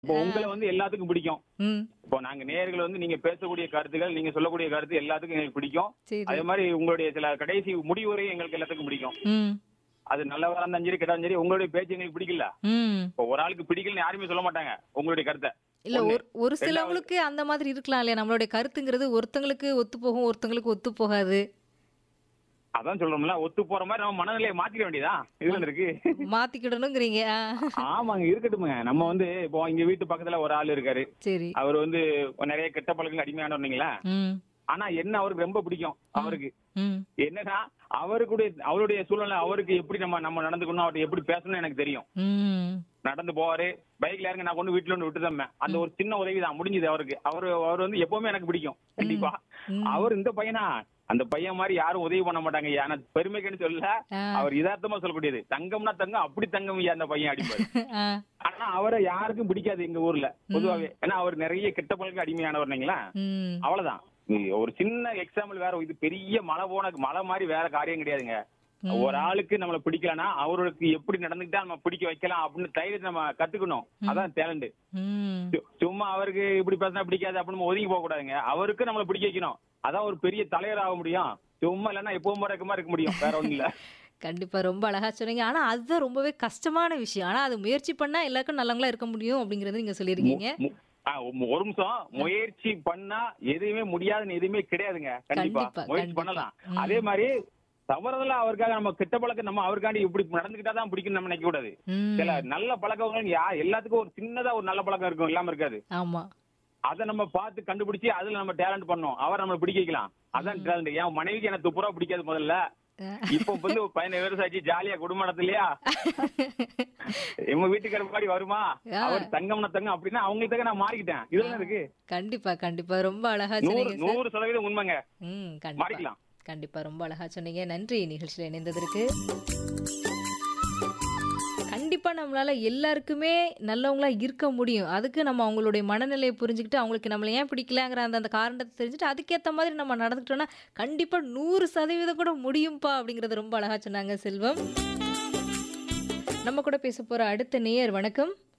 இப்போ உங்களை வந்து எல்லாத்துக்கும் பிடிக்கும் ம் இப்போ நாங்க நேயர்கள் வந்து நீங்க பேசக்கூடிய கருத்துக்கள் நீங்க சொல்லக்கூடிய கருத்து எல்லாத்துக்கும் எங்களுக்கு பிடிக்கும் சரி அதே மாதிரி உங்களுடைய சில கடைசி முடிவுரையும் எங்களுக்கு எல்லாத்துக்கும் பிடிக்கும் ம் அது நல்லவரா இருந்தாலும் சரி கெட்டா சரி உங்களுடைய பேச்சு எங்களுக்கு பிடிக்கல ம் இப்போ ஒரு ஆளுக்கு பிடிக்கலன்னு யாருமே சொல்ல மாட்டாங்க உங்களுடைய கருத்தை இல்ல ஒண்ணு. ஒரு ஒரு சிலவங்களுக்கு அந்த மாதிரி இருக்கலாம் இல்லையா நம்மளுடைய கருத்துங்கிறது ஒருத்தங்களுக்கு ஒத்து போகும் ஒருத்தங்களுக்கு ஒத்து போகாது அதான் சொல்றோம்ல ஒத்து போற மாதிரி நம்ம மனநிலையை மாத்திக்க வேண்டியதா இதுல இருக்கு மாத்திக்கிடணுங்கிறீங்க ஆ. ஆமாங்க இருக்கட்டுமுங்க நம்ம வந்து இப்போ இங்க வீட்டு பக்கத்துல ஒரு ஆள் இருக்காரு சரி அவர் வந்து நிறைய கெட்ட பழக்கங்கள் அடிமையானவர்னீங்களா ம் ஆனா என்ன அவருக்கு ரொம்ப பிடிக்கும் அவருக்கு ம் என்னன்னா அவருக்குடைய அவருடைய சூழ்நிலை அவருக்கு எப்படி நம்ம நம்ம நடந்துக்கணும் அவர்கிட்ட எப்படி பேசணும்னு எனக்கு தெரியும் ம் நடந்து போவாரு பைக்ல இறங்க நான் கொண்டு வீட்டுல ஒன்று விட்டு அந்த ஒரு சின்ன உதவி தான் முடிஞ்சது அவருக்கு அவர் அவர் வந்து எப்பவுமே எனக்கு பிடிக்கும் கண்டிப்பா ம். அவர் இந்த பையனா அந்த பையன் மாதிரி யாரும் உதவி பண்ண மாட்டாங்க ஐயா ஆனா பெருமைக்குன்னு சொல்ல ஆ. அவர் யதார்த்தமா சொல்லக்கூடியது தங்கம்னா தங்கம் அப்படி தங்கம் ஐயா அந்த பையன் அடிப்பாரு ஆ ஆனா அவரை யாருக்கும் பிடிக்காது எங்க ஊர்ல பொதுவாவே ஏன்னா அவர் நிறைய கெட்ட பழக்க அடிமையானவர்னீங்களா ம் அவ்வளவுதான் இது ஒரு சின்ன எக்ஸாம்பிள் வேற இது பெரிய மழை போன மழை மாதிரி வேற காரியம் கிடையாதுங்க ஒரு ஆளுக்கு நம்மள பிடிக்கலனா அவருக்கு எப்படி நடந்துக்கிட்டா நம்ம பிடிக்க வைக்கலாம் அப்படின்னு தைரியத்தை நம்ம கத்துக்கணும் அதான் டேலண்ட் ம் சும்மா அவருக்கு இப்படி பேசினா பிடிக்காது அப்படின்னு நம்ம ஒதுங்கி போக கூடாதுங்க அவருக்கு நம்மள பிடிக்க வைக்கணும் அதான் ஒரு பெரிய தலைவர் ஆக முடியும் சும்மா இல்லைன்னா எப்பவும் போற மாதிரி இருக்க முடியும் வேற ஒண்ணும் இல்ல கண்டிப்பா ரொம்ப அழகா சொன்னீங்க ஆனா அதுதான் ரொம்பவே கஷ்டமான விஷயம் ஆனா அது முயற்சி பண்ணா எல்லாருக்கும் நல்லவங்களா இருக்க முடியும் அப்படிங்கறத நீங்க சொல்லியிருக்கீங்க மு- ஆ, ஒரு நிமிஷம் முயற்சி பண்ணா எதுவுமே முடியாதுன்னு எதுவுமே கிடையாதுங்க கண்டிப்பா கண்டிப்பா, முயற்சி கண்டிப்பா. பண்ணலாம் ம். அதே மாதிரி தவறுதலா அவருக்காக நம்ம கெட்ட பழக்கம் நம்ம அவருக்காண்டி இப்படி நடந்துக்கிட்டா தான் பிடிக்கும் நம்ம நினைக்க கூடாது ம் சில நல்ல பழக்கங்கள் யா எல்லாத்துக்கும் ஒரு சின்னதா ஒரு நல்ல பழக்கம் இருக்கும் இல்லாம இருக்காது ஆமா அதை நம்ம பார்த்து கண்டுபிடிச்சு அதுல நம்ம டேலண்ட் பண்ணோம் அவர் நம்மள பிடிக்க வைக்கலாம் அதான் டேலண்ட் என் மனைவிக்கு எனக்கு துப்புரா பிடிக்காது முதல்ல இப்போ வந்து ஒரு பதினேழு வருஷம் ஆச்சு ஜாலியா குடும்பம் நடத்தலையா எங்க வீட்டுக்கார மாதிரி வருமா அவர் தங்கம்னா தங்கம் அப்படின்னா அவங்களுக்கு நான் மாறிக்கிட்டேன் இதுல இருக்கு கண்டிப்பா கண்டிப்பா ரொம்ப அழகா நூறு சொன்னீங்க சார் நூறு சதவீதம் உண்மைங்க ம் கண்டிப்பா மாறிக்கலாம் கண்டிப்பா ரொம்ப அழகா சொன்னீங்க நன்றி நிகழ்ச்சியில இணைந்ததற்கு கண்டிப்பா நம்மளால எல்லாருக்குமே நல்லவங்களா இருக்க முடியும் அதுக்கு நம்ம அவங்களுடைய மனநிலையை புரிஞ்சுக்கிட்டு அவங்களுக்கு நம்மள ஏன் பிடிக்கலங்கிற அந்த அந்த காரணத்தை தெரிஞ்சுட்டு அதுக்கேத்த மாதிரி நம்ம நடந்துக்கிட்டோம்னா கண்டிப்பா நூறு சதவீதம் கூட முடியும்பா அப்படிங்கறது ரொம்ப அழகா சொன்னாங்க செல்வம் நம்ம கூட பேச போற அடுத்த நேயர் வணக்கம்